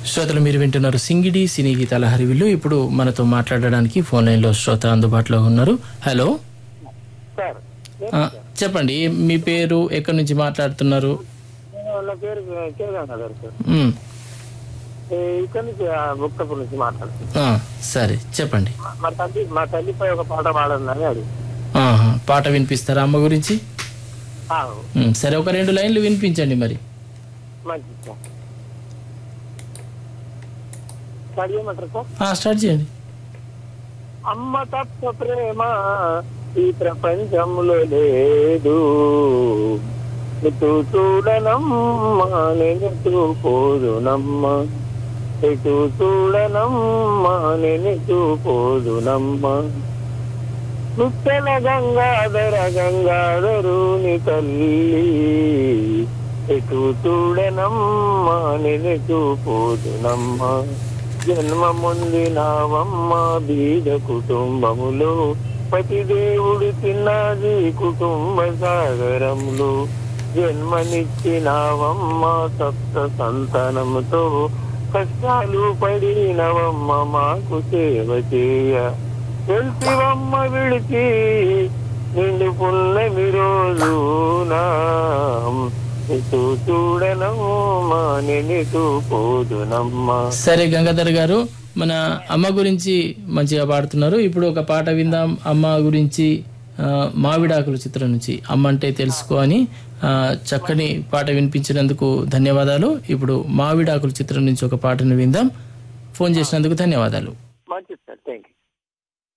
శ్రోతలు మీరు వింటున్నారు సింగిడి సినీ గీతాల హరివిల్లు ఇప్పుడు మనతో మాట్లాడడానికి ఫోన్ లైన్లో శ్రోత అందుబాటులో ఉన్నారు హలో సార్ ఆ, చెప్పండి మీ పేరు ఎక్కడి నుంచి మాట్లాడుతున్నారు నా పేరు కేదార్ గారు సార్ మ్, ఏ, ఇక్కడ నుంచి ఆ, ముక్తపూర్ నుంచి మాట్లాడుతున్నాను ఆ, సరే చెప్పండి మా తల్లి మా తల్లిపై ఒక పాట పాడన్నది అది ఆహా, పాట వినిపిస్తారా అమ్మ గురించి ఆ, మ్, సరే ఒక రెండు లైన్లు వినిపించండి మరి మంచిది సార్ స్టార్ట్ చేయమంటారు సార్ ఆ, స్టార్ట్ చేయండి అమ్మ తప్ప ప్రేమ ఈ ప్రపంచంలో లేదు ఎటు చూడనమ్మా నేనెటు పోదునమ్మా ఎటు చూడనమ్మా నేనెటు పోదునమ్మా ముత్తెల గంగాధర గంగాధరుని తల్లి ఎటు చూడనమ్మా నేనెటు పోదునమ్మా జన్మముందినావమ్మ బీద కుటుంబములో పతిదేవుడు తిన్నది కుటుంబ సాగరములో జన్మనిచ్చినావమ్మ సప్త సంతానముతో కష్టాలు పడినవమ్మ మాకు సేవ చేయ తెలిసివమ్మ విడిచి నిండు పున్నమి రోజు ఇటు చూడనమ్మా నేనిటు పోదునమ్మా సరే గంగాధర్ గారు మన అమ్మ గురించి మంచిగా పాడుతున్నారు ఇప్పుడు ఒక పాట విందాం అమ్మ గురించి ఆ, మావిడాకులు చిత్రం నుంచి అమ్మ అంటే తెలుసుకో అని ఆ, చక్కని పాట వినిపించినందుకు ధన్యవాదాలు ఇప్పుడు మావిడాకులు చిత్రం నుంచి ఒక పాటను విందాం ఫోన్ చేసినందుకు ధన్యవాదాలు